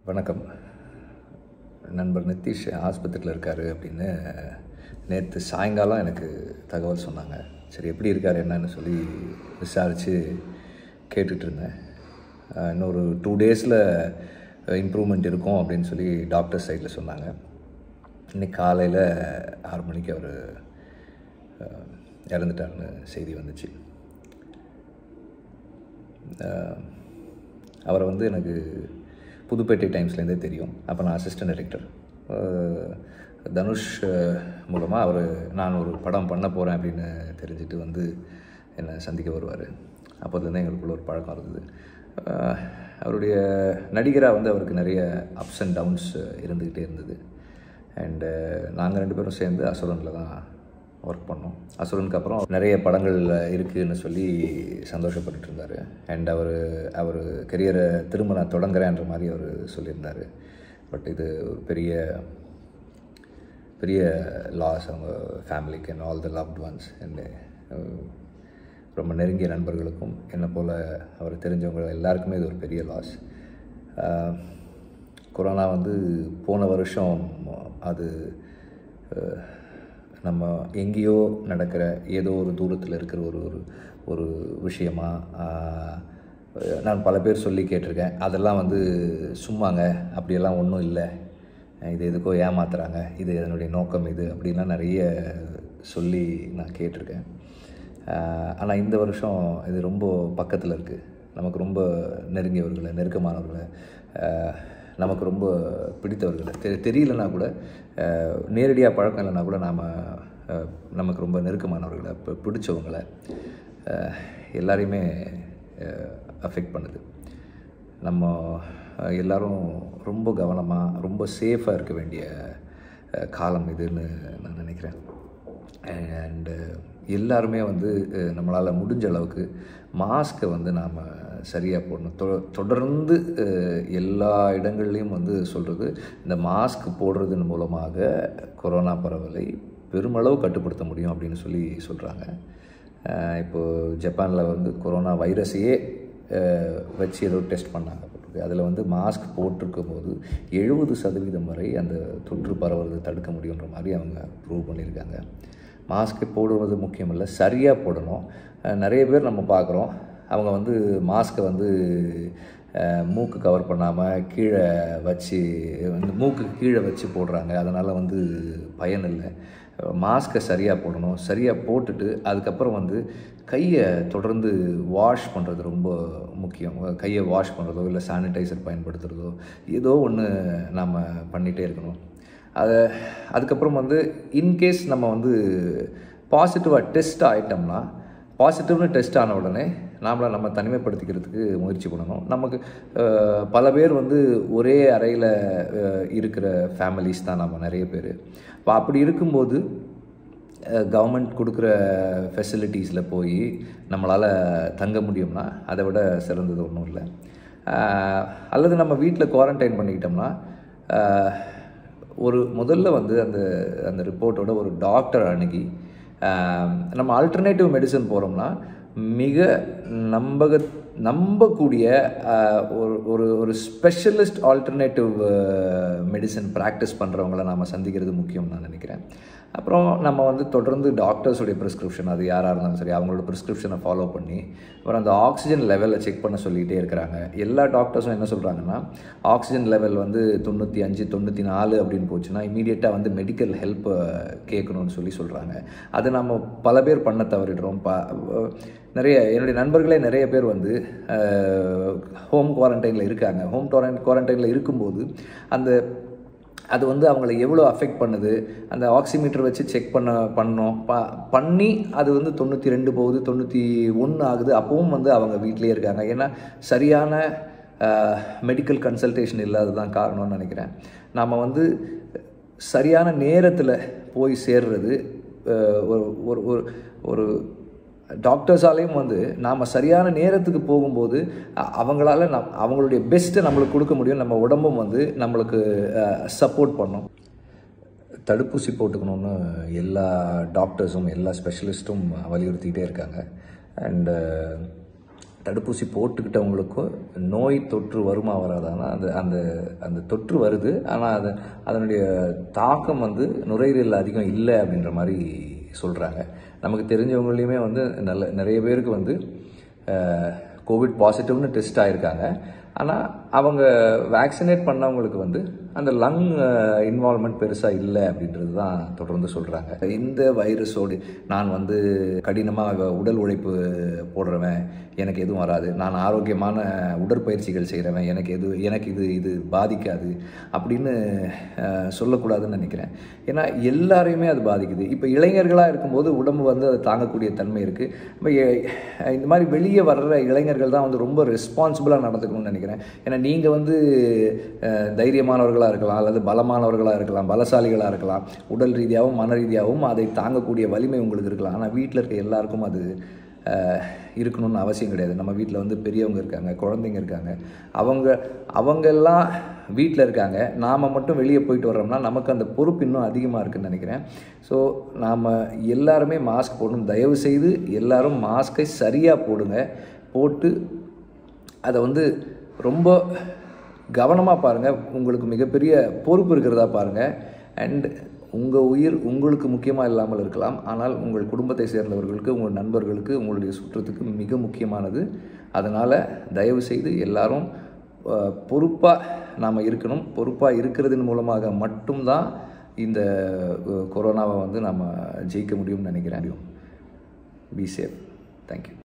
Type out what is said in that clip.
வணக்கம் நண்பர் நிதிஷ் ஆஸ்பத்திரியில் இருக்கார் அப்படின்னு நேற்று சாயங்காலம் எனக்கு தகவல் சொன்னாங்க சரி எப்படி இருக்கார் என்னன்னு சொல்லி விசாரித்து கேட்டுட்டு இருந்தேன் அஹ் இன்னொரு டூ டேஸில் இம்ப்ரூவ்மெண்ட் இருக்கும் அப்படின்னு சொல்லி டாக்டர் சைடில் சொன்னாங்க இன்னைக்கு காலையில் ஆறு மணிக்கு அவர் இறந்துட்டாருன்னு செய்தி வந்துச்சு அஹ் அவரை வந்து எனக்கு புதுப்பேட்டை டைம்ஸ்லேருந்தே தெரியும் அப்போ நான் அசிஸ்டன்ட் டைரக்டர் தனுஷ் மூலமாக அவர் நான் ஒரு படம் பண்ண போகிறேன் அப்படின்னு தெரிஞ்சுட்டு வந்து என்னை சந்திக்க வருவார் அப்போதுலேருந்து எங்களுக்குள்ள ஒரு பழக்கம் இருந்தது அஹ் அவருடைய நடிகராக வந்து அவருக்கு நிறைய அப்ஸ் அண்ட் டவுன்ஸ் இருந்துக்கிட்டே இருந்தது அண்டு நாங்கள் ரெண்டு பேரும் சேர்ந்து அசுரனில் தான் ஒர்க் பண்ணோம் அசுரனுக்கு அப்புறம் நிறைய படங்கள் இருக்குதுன்னு சொல்லி சந்தோஷப்பட்டுட்டு இருந்தார் அண்ட் அவர் அவர் கெரியரை திரும்ப நான் தொடங்குறேன்ற மாதிரி அவர் சொல்லியிருந்தார் பட் இது ஒரு பெரிய பெரிய லாஸ் அவங்க ஃபேமிலிக்கு and all the loved ones and ரொம்ப நெருங்கிய நண்பர்களுக்கும் என்னை போல் அவர் தெரிஞ்சவங்க எல்லாருக்குமே இது ஒரு பெரிய லாஸ் கொரோனா வந்து போன வருஷம் அது அஹ், நம்ம எங்கேயோ நடக்கிற ஏதோ ஒரு தூரத்தில் இருக்கிற ஒரு ஒரு ஒரு விஷயமா ஆஹ், நான் பல பேர் சொல்லி கேட்டிருக்கேன் அதெல்லாம் வந்து சும்மாங்க அப்படியெல்லாம் ஒன்றும் இல்லை இது எதுக்கோ ஏமாத்துறாங்க இது அதனுடைய நோக்கம் இது அப்படின்லாம் நிறைய சொல்லி நான் கேட்டிருக்கேன் ஆனால் இந்த வருஷம் இது ரொம்ப பக்கத்தில் இருக்குது நமக்கு ரொம்ப நெருங்கியவர்களை நெருக்கமானவர்களை ஆஹ், நமக்கு ரொம்ப பிடித்தவர்களை தெ தெரியலனா கூட நேரடியாக பழக்கம் இல்லைனா கூட நாம் நமக்கு ரொம்ப நெருக்கமானவர்களை இப்போ பிடிச்சவங்களை ஆஹ், எல்லாரையுமே அஃபெக்ட் பண்ணுது நம்ம அஹ், எல்லாரும் ரொம்ப கவனமாக ரொம்ப சேஃபாக இருக்க வேண்டிய அஹ், காலம் இதுன்னு நான் நினைக்கிறேன் அண்டு எல்லாருமே வந்து நம்மளால் முடிஞ்ச அளவுக்கு மாஸ்க்கை வந்து நாம் சரியாக போடணும் தொ தொடர்ந்து அஹ், எல்லா இடங்கள்லையும் வந்து சொல்கிறது இந்த மாஸ்க் போடுறதன் மூலமாக கொரோனா பரவலை பெருமளவு கட்டுப்படுத்த முடியும் அப்படின்னு சொல்லி சொல்கிறாங்க இப்போது ஜப்பானில் வந்து கொரோனா வைரஸையே அஹ், வச்சு ஏதோ டெஸ்ட் பண்ணாங்க போட்டிருக்கு அதில் வந்து மாஸ்க் போட்டிருக்கும் போது எழுபது சதவீதம் வரை அந்த தொற்று பரவுறதை தடுக்க முடியுன்ற மாதிரி அவங்க ப்ரூவ் பண்ணியிருக்காங்க மாஸ்க் போடுவது முக்கியம் இல்லை சரியாக போடணும் அஹ், நிறைய பேர் நம்ம பார்க்குறோம் அவங்க வந்து மாஸ்க்கை வந்து அஹ், மூக்கு கவர் பண்ணாமல் கீழே வச்சு வந்து மூக்கு கீழே வச்சு போடுறாங்க அதனால் வந்து பயன் இல்லை மாஸ்க்கை சரியாக போடணும் சரியாக போட்டுட்டு அதுக்கப்புறம் வந்து கையை தொடர்ந்து வாஷ் பண்ணுறது ரொம்ப முக்கியம் கையை வாஷ் பண்ணுறதோ இல்லை சானிடைசர் பயன்படுத்துகிறதோ ஏதோ ஒன்று நாம் பண்ணிகிட்டே இருக்கணும் அதை அதுக்கப்புறம் வந்து இன்கேஸ் நம்ம வந்து பாசிட்டிவாக டெஸ்ட் ஆகிட்டோம்னா பாசிட்டிவ்னு டெஸ்ட் ஆன உடனே நாமளை நம்ம தனிமைப்படுத்திக்கிறதுக்கு முயற்சி பண்ணணும் நமக்கு அஹ், பல பேர் வந்து ஒரே அறையில் இருக்கிற ஃபேமிலிஸ் தான் நம்ம நிறைய பேர் இப்போ அப்படி இருக்கும்போது கவர்மெண்ட் கொடுக்குற ஃபெசிலிட்டிஸில் போய் நம்மளால் தங்க முடியும்னா அதை விட சிறந்தது ஒன்றும் இல்லை அஹ், அல்லது நம்ம வீட்டில் குவாரண்டைன் பண்ணிக்கிட்டோம்னா அஹ், ஒரு முதல்ல வந்து அந்த அந்த ரிப்போர்ட்டோட ஒரு டாக்டர் அணுகி ஆஹ், நம்ம ஆல்டர்னேட்டிவ் மெடிசன் போகிறோம்னா மிக நம்பக நம்பக்கூடிய ஆஹ், ஒரு ஒரு ஒரு ஸ்பெஷலிஸ்ட் ஆல்டர்னேட்டிவ் மெடிசன் ப்ராக்டிஸ் பண்ணுறவங்கள நாம் சந்திக்கிறது முக்கியம் நான் நினைக்கிறேன் அப்புறம் நம்ம வந்து தொடர்ந்து டாக்டர்ஸுடைய ப்ரிஸ்கிரிப்ஷன் அது யாராக இருந்தாலும் சரி அவங்களோட ப்ரிஸ்கிரிப்ஷனை ஃபாலோ பண்ணி அப்புறம் அந்த ஆக்சிஜன் லெவலை செக் பண்ண சொல்லிகிட்டே இருக்கிறாங்க எல்லா டாக்டர்ஸும் என்ன சொல்கிறாங்கன்னா ஆக்சிஜன் லெவல் வந்து தொண்ணூற்றி அஞ்சு தொண்ணூற்றி நாலு அப்படின்னு போச்சுன்னா இமீடியட்டாக வந்து மெடிக்கல் ஹெல்ப் கேட்கணும்னு சொல்லி சொல்கிறாங்க அது நம்ம பல பேர் பண்ண தவறிடுறோம் ப நிறைய என்னுடைய நண்பர்களே நிறைய பேர் வந்து ஹோம் குவாரண்டைனில் இருக்காங்க ஹோம் குவாரண்டைனில் இருக்கும்போது அந்த அது வந்து அவங்கள எவ்வளோ அஃபெக்ட் பண்ணுது அந்த ஆக்சிமீட்டர் வச்சு செக் பண்ண பண்ணோம் ப பண்ணி அது வந்து தொண்ணூற்றி ரெண்டு போகுது தொண்ணூற்றி ஒன்று ஆகுது அப்பவும் வந்து அவங்க வீட்டிலே இருக்காங்க ஏன்னா சரியான மெடிக்கல் கன்சல்டேஷன் இல்லாததான் காரணம்னு நினைக்கிறேன் நாம் வந்து சரியான நேரத்தில் போய் சேர்றது அஹ், ஒரு ஒரு ஒரு ஒரு டாக்டர்ஸாலேயும் வந்து நாம் சரியான நேரத்துக்கு போகும்போது அ- அவங்களால நம் அவங்களுடைய பெஸ்ட்டை நம்மளுக்கு கொடுக்க முடியும் நம்ம உடம்பும் வந்து நம்மளுக்கு சப்போர்ட் பண்ணும் தடுப்பூசி போட்டுக்கணும்னு எல்லா டாக்டர்ஸும் எல்லா ஸ்பெஷலிஸ்ட்டும் வலியுறுத்திக்கிட்டே இருக்காங்க அண்டு தடுப்பூசி போட்டுக்கிட்டவங்களுக்கும் நோய் தொற்று வருமா வராதானா அந்த அந்த அந்த தொற்று வருது ஆனால் அது அதனுடைய தாக்கம் வந்து நுரையீரலில் அதிகம் இல்லை அப்படின்ற மாதிரி சொல்கிறாங்க நமக்கு தெரிஞ்சவங்களையுமே வந்து நல்ல நிறைய பேருக்கு வந்து கோவிட் பாசிட்டிவ்னு டெஸ்ட் ஆகிருக்காங்க ஆனால் அவங்க வேக்சினேட் பண்ணவங்களுக்கு வந்து அந்த லங் இன்வால்மெண்ட் பெருசாக இல்லை அப்படின்றது தான் தொடர்ந்து சொல்கிறாங்க இந்த வைரஸோடு நான் வந்து கடினமாக உடல் உழைப்பு போடுறவன் எனக்கு எதுவும் வராது நான் ஆரோக்கியமான உடற்பயிற்சிகள் செய்கிறவன் எனக்கு எது எனக்கு இது இது பாதிக்காது அப்படின்னு அஹ், சொல்லக்கூடாதுன்னு நினைக்கிறேன் ஏன்னா எல்லாரையுமே அது பாதிக்குது இப்போ இளைஞர்களாக இருக்கும்போது உடம்பு வந்து அதை தாங்கக்கூடிய தன்மை இருக்குது இப்போ எ- இந்த மாதிரி வெளியே வர்ற இளைஞர்கள் தான் வந்து ரொம்ப ரெஸ்பான்சிபிளாக நடந்துக்கணும்னு நினைக்கிறேன் ஏன்னா நீங்கள் வந்து அஹ், தைரியமானவர்களாக இருக்கலாம் அல்லது பலமானவர்களாக இருக்கலாம் பலசாலிகளாக இருக்கலாம் உடல் ரீதியாகவும் மன ரீதியாகவும் அதை தாங்கக்கூடிய வலிமை உங்களுக்கு இருக்கலாம் ஆனால் வீட்டில் இருக்க எல்லாருக்கும் அது அஹ், இருக்கணும்னு அவசியம் கிடையாது நம்ம வீட்டில் வந்து பெரியவங்க இருக்காங்க குழந்தைங்க இருக்காங்க அவங்க அவங்கெல்லாம் வீட்டில் இருக்காங்க நாம் மட்டும் வெளியே போயிட்டு வர்றோம்னா நமக்கு அந்த பொறுப்பு இன்னும் அதிகமாக இருக்குன்னு நினைக்கிறேன் ஸோ நாம் எல்லாருமே மாஸ்க் போடணும் தயவு செய்து எல்லாரும் மாஸ்கை சரியாக போடுங்க போட்டு அதை வந்து ரொம்ப கவனமாக பாருங்கள் உங்களுக்கு மிகப்பெரிய பொறுப்பு இருக்கிறதா பாருங்கள் அண்ட் உங்கள் உயிர் உங்களுக்கு முக்கியமாக இல்லாமல் இருக்கலாம் ஆனால் உங்கள் குடும்பத்தை சேர்ந்தவர்களுக்கு உங்கள் நண்பர்களுக்கு உங்களுடைய சுற்றத்துக்கு மிக முக்கியமானது அதனால் தயவு செய்து எல்லாரும் பொறுப்பாக நாம் இருக்கணும் பொறுப்பாக இருக்கிறதன் மூலமாக மட்டும்தான் இந்த அஹ், கொரோனாவை வந்து நம்ம ஜெயிக்க முடியும்னு நினைக்கிறேன் பி சேஃப் தேங்க்யூ